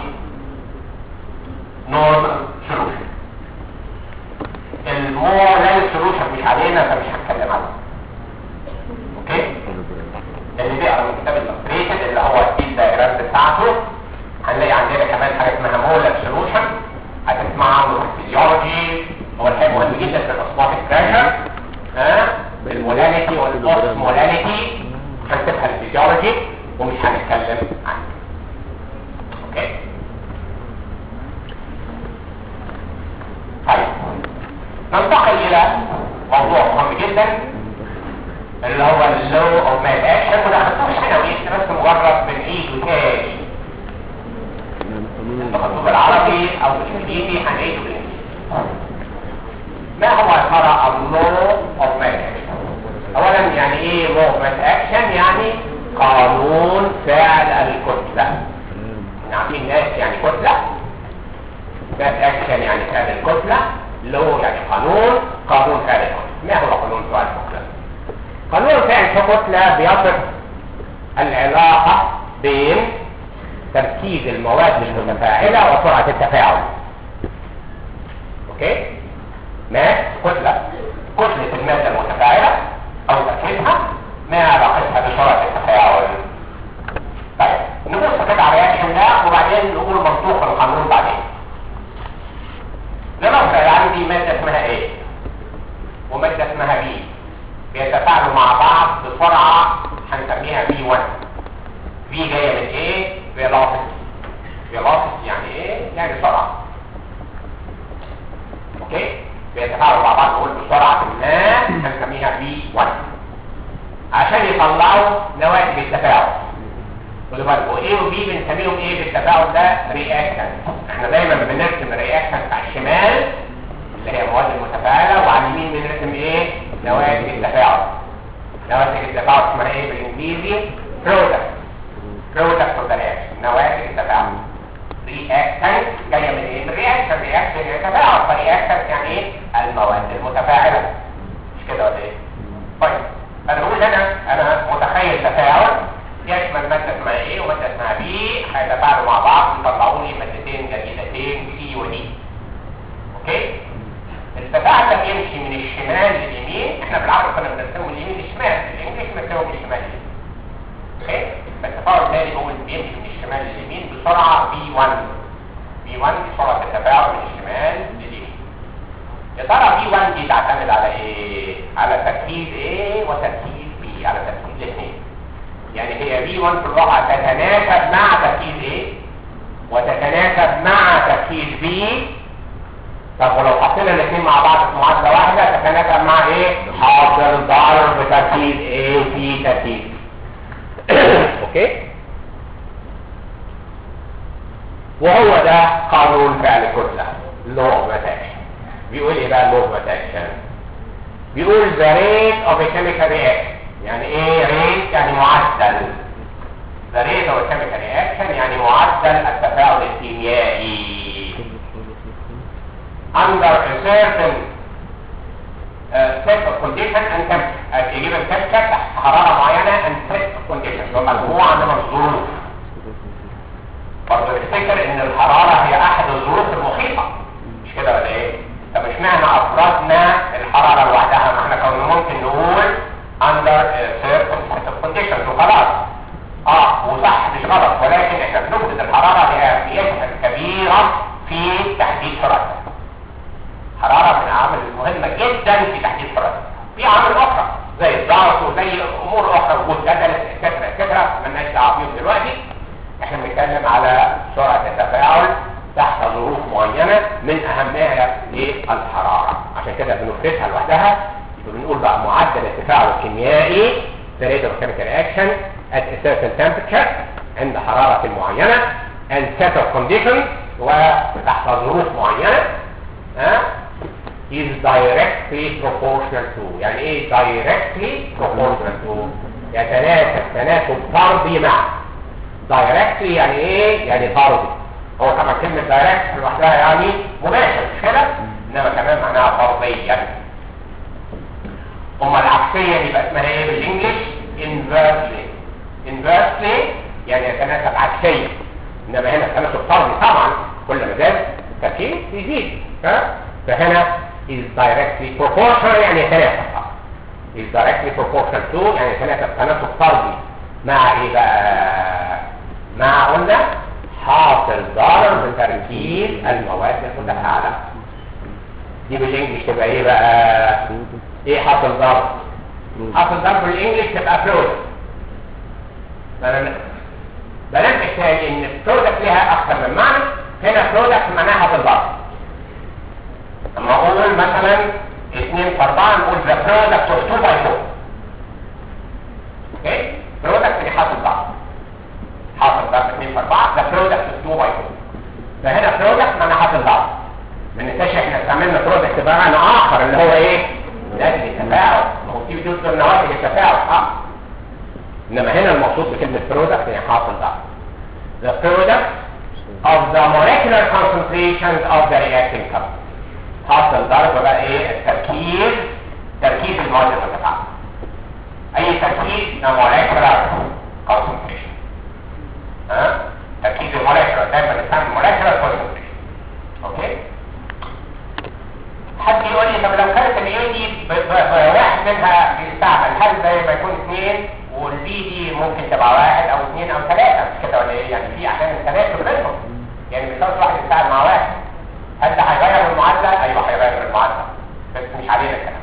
نورمال سولوشن المورال سولوشن مش علينا فمش هتكلم عنه اوكي اللي بيقرا من كتاب الابريتد اللي هو الديل دايجرام بتاعته هنلاقي عندنا كمان حاجه اسمها مولر سولوشن هتسمع عنه في الفيزيولوجي هو الحاجه مهم جدا في الاصوات الكراشر ها المولانيتي والاوس مولانيتي هنسيبها الفيزيولوجي ومش هنتكلم عنه اوكي طيب ننتقل الى موضوع مهم جدا اللي هو اللو او مال اكشن وده خدتوش هنا ويكتب بس مجرد بنعيده تاني يعني قانون خدوه بالعربي او بالانجليزي هنعيده بالانجليزي ما هو يا ترى اللو اوف مال اكشن اولا يعني ايه موفمنت اكشن يعني قانون فعل الكتله عارفين ناس يعني كتله فعل اكشن يعني فعل الكتله لو يعني قانون قانون فعل الكتله ما هو قانون فعل الكتله قانون فعل الكتله بيصف العلاقه بين تركيز المواد المتفاعله وسرعه التفاعل اوكي ماس كتله كتله الماده المتفاعله او تركيزها ما علاقتها بسرعه التفاعل طيب نبص كده على الرياكشن ده وبعدين نقول منطوق القانون بعدين لنفرض عندي ماده اسمها ايه وماده اسمها بي بيتفاعلوا مع بعض بسرعه هنسميها بي 1 في جايه من ايه velocity velocity يعني ايه يعني سرعه اوكي بيتفاعلوا مع بعض نقول بسرعه ما هنسميها بي 1 عشان يطلعوا نواتج التفاعل خدوا بالكم ايه وبي بنسميهم ايه بالتفاعل ده رياكشن احنا دايما بنرسم الرياكشن على الشمال اللي هي المواد المتفاعله وعلى اليمين بنرسم ايه نواتج التفاعل نواتج التفاعل اسمها ايه بالانجليزي برودكت برودكت اوف ذا رياكشن نواتج التفاعل رياكشن جايه من ايه من رياكشن رياكشن يعني تفاعل فرياكشن يعني ايه المواد المتفاعله مش كده ولا ايه طيب انا بقول هنا انا متخيل تفاعل يشمل ماده اسمها ايه وماده اسمها بي هيتفاعلوا مع بعض يطلعوا لي مادتين جديدتين سي ودي اوكي التفاعل ده بيمشي من الشمال لليمين احنا بالعربي كنا بنرسمه من اليمين للشمال الانجليزي بنرسمه من الشمال لليمين اوكي التفاعل الثاني هو اللي بيمشي من الشمال لليمين بسرعه بي 1 بي 1 دي سرعه التفاعل من الشمال لليمين يا ترى بي 1 دي تعتمد على ايه على تركيز ايه وتركيز بي على تركيز الاثنين يعني هي بي 1 في الواقع تتناسب مع تركيز ايه وتتناسب مع تركيز بي طب ولو حطينا الاثنين مع بعض في معادله واحده تتناسب مع ايه حاصل ضرب تركيز ايه في تركيز اوكي وهو ده قانون فعل الكتله لو اوف اتاكشن بيقول ايه بقى لو اوف اتاكشن بيقول the rate of a chemical reaction يعني ايه rate يعني معدل the rate of a chemical reaction يعني معدل التفاعل الكيميائي under a certain uh, set of conditions and temperature at a given temperature تحت حرارة معينة and set of conditions يبقى مجموعة من الظروف برضه افتكر ان الحرارة هي احد الظروف المحيطة مش كده ولا ايه؟ طب اشمعنى افرضنا الحرارة لوحدها ما احنا كنا ممكن نقول under a certain set of conditions وخلاص اه وصح مش غلط ولكن احنا بنفرض الحرارة لأهميتها الكبيرة في تحديد سرعتها حرارة من العوامل المهمة جدا في تحديد سرعتها في عوامل اخرى زي الضغط وزي امور اخرى وجود جدل اتسترا اتسترا مالناش دعوه بيهم دلوقتي احنا بنتكلم على سرعة التفاعل تحت ظروف معينة من اهمها للحرارة عشان كده بنفردها لوحدها يبقى بنقول بقى معدل التفاعل الكيميائي the rate of chemical reaction at a certain temperature عند حرارة معينة and set of conditions وتحت ظروف معينة ها is directly proportional to يعني ايه directly proportional to يتناسب تناسب طردي مع directly يعني ايه يعني طردي هو طبعا كلمة direct لوحدها يعني مباشر مش كده انما كمان معناها طرديا اما العكسية دي بقى اسمها ايه بالانجلش inversely inversely يعني يتناسب عكسيا انما هنا التناسب طردي طبعا كل ما زاد التركيز يزيد ها فهنا is directly proportional يعني يتناسب is directly proportional to يعني يتناسب تناسب طردي مع ايه بقى مع قلنا حاصل ضرب تركيز المواد المتفاعله دي بالانجلش تبقى ايه بقى ايه حاصل ضرب حاصل ضرب بالانجلش تبقى فلويد بنبه تاني ان برودكت لها اكثر من معنى هنا برودكت معناها حاصل ضرب لما اقول مثلا 2 في 4 نقول ذا برودكت اوف 2 باي 4 اوكي برودكت اللي حاصل ضرب حاصل ضرب 2 في 4 ذا برودكت اوف 2 باي 4 فهنا برودكت معناها حاصل ضرب ما ننساش احنا استعملنا برودكت بمعنى اخر اللي هو ايه؟ ناتج التفاعل ما هو في جزء من نواتج التفاعل اه انما هنا المقصود بكلمه برودكت يعني حاصل ضرب the product of the molecular concentrations of the reacting compound حاصل ضرب بقى ايه التركيز تركيز المواد المتفاعله اي تركيز ده molecular concentration ها تركيز المولكيولر دايما بنسمي molecular concentration اوكي حد يقول لي طب لو كانت الاي دي واحد منها بيستعمل هل زي ما يكون اثنين والبي دي ممكن تبقى واحد او اثنين او ثلاثه مش كده ولا ايه يعني في احيانا ثلاثه بينهم يعني مش شرط واحد يشتغل مع واحد هل ده هيغير المعادله؟ ايوه هيغير المعادله بس مش علينا الكلام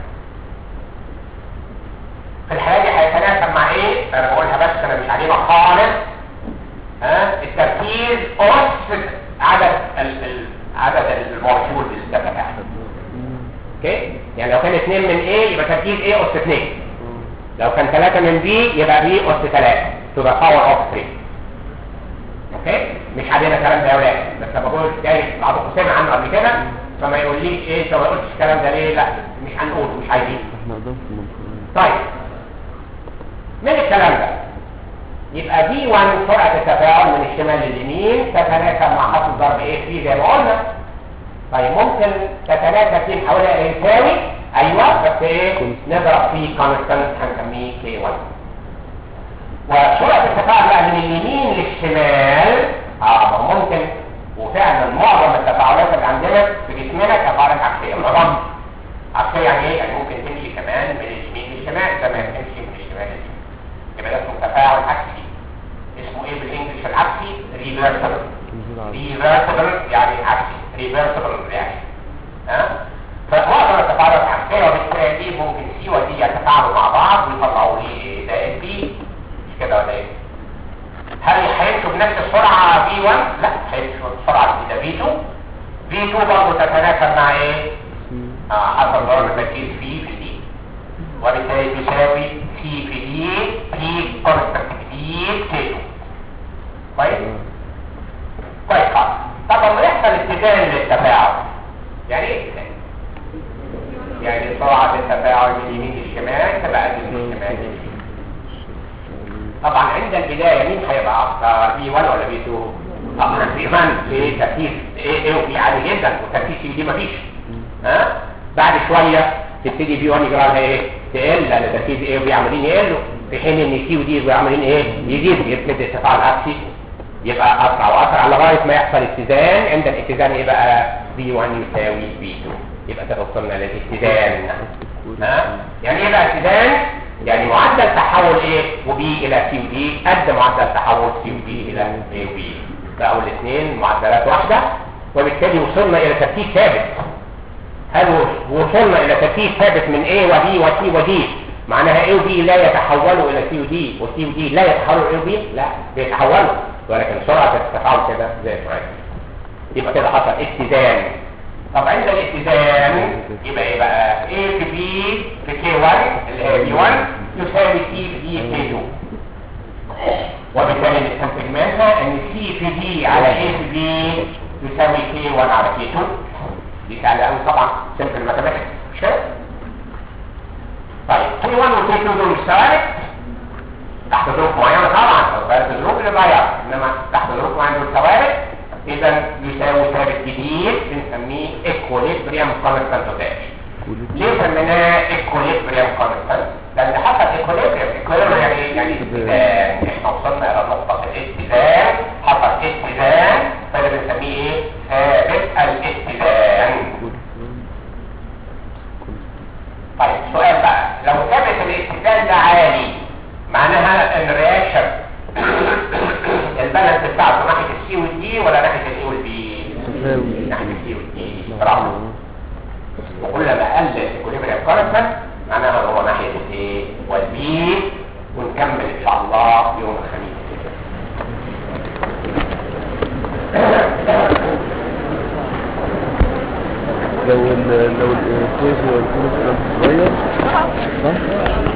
في الحاله دي هيتناسب مع ايه؟ انا بقولها بس انا مش علينا خالص ها التركيز اس عدد ال ال عدد المولكيول اللي بتتفاعل اوكي يعني لو كان اثنين من A يبقى تركيز A اس 2 لو كان ثلاثة من B يبقى B اس 3 to the power of 3 اوكي مش علينا الكلام ده يا ولاد بس انا بقول جاي بعضكم سمع عنه قبل كده فما يقوليش ايه انت ما قلتش الكلام ده ليه لا مش هنقول مش عايزين احنا قدام في المنطقة طيب من الكلام ده يبقى دي 1 سرعة التفاعل من الشمال لليمين تتناسب مع خط ضرب ايه في زي ما قلنا طيب ممكن تتناسب فيه حوالي يساوي ايوه بس ايه نضرب فيه كونستانت هنسميه كي 1 وسرعة التفاعل بقى من اليمين للشمال اه ما هو ممكن وفعلا معظم التفاعلات اللي عندنا في جسمنا تفاعلات عكسية معظم عكسية يعني ايه؟ يعني ممكن تمشي كمان من اليمين للشمال زي ما تمشي من الشمال لليمين يبقى ده اسمه تفاعل عكسي اسمه ايه بالانجلش العكسي؟ ريفرسبل ريفرسبل يعني عكسي ريفرسبل رياكشن ها فمعظم التفاعلات عكسية وبالتالي ممكن سي ودي يتفاعلوا مع بعض ويطلعوا لي زائد بي كده ولا ايه هل هيمشوا بنفس السرعه في 1 لا هيمشوا بسرعه جديده في 2 في 2 برضه تتناسب مع ايه آه حسب ضرب تركيز في في دي وبالتالي تساوي سي في دي في كونستنت جديد كيلو كويس كويس خالص طب لما يحصل اتجاه للتفاعل يعني ايه اتجاه؟ يعني سرعه التفاعل من اليمين للشمال تبقى قد من الشمال لليمين طبعا عند البدايه مين هيبقى اكثر بي 1 ولا بي 2 طبعا بي 1 في تركيز ايه ايه وبي عالي جدا وتركيز سي دي مفيش ها بعد شويه تبتدي بي 1 يجرى لها ايه تقل لان تركيز ايه وبي عمالين يقلوا في حين ان سي ودي يبقوا عمالين ايه يزيدوا يبتدي التفاعل عكسي يبقى اسرع واسرع لغايه ما يحصل اتزان عند الاتزان ايه بقى بي 1 يساوي بي 2 يبقى كده وصلنا للاتزان ها يعني ايه بقى اتزان يعني معدل تحول ايه وبي الى سي ودي قد معدل تحول سي ودي الى ايه وبي بقوا الاثنين معدلات واحده وبالتالي وصلنا الى ترتيب ثابت هل وصلنا الى ترتيب ثابت من A و B و C و D معناها A و B لا يتحولوا الى C و D و C و D لا يتحولوا الى A و B لا بيتحولوا ولكن سرعه التفاعل كده زي ما يبقى كده حصل اتزان طب عند الاتزان يبقى ايه بقى A في B في K1 اللي هي B1 يساوي C في D في K2 وبالتالي نستنتج منها ان C في D على A في B يساوي K1 على K2 دي سهله قوي طبعا سمبل ماثيماتكس مش كده طيب كي 1 وكي 2 دول مش ثوابت تحت ظروف معينه طبعا لو كانت الظروف اللي اتغيرت انما تحت ظروف معينه دول ثوابت اذا يساوي ثابت جديد بنسميه ايكوليبريم كونستانت اوتاج ليه سميناه ايكوليبريم كونستانت؟ لان حصل ايكوليبريم ايكوليبريم يعني ايه؟ يعني اتزان احنا وصلنا الى نقطه الاتزان حصل اتزان فده بنسميه ايه؟ ثابت الاتزان طيب سؤال بقى لو ثابت الاتزان ده عالي معناها ان الرياكشن البالانس بتاعته ناحيه السي والدي ولا ناحيه الاي والبي؟ تساوي ناحيه السي والدي برافو وكلما قل الاكوليبريم كونستانت معناها هو ناحيه الايه والبي ونكمل ان شاء الله يوم الخميس لو ال لو الكويس والكويس صغير صح؟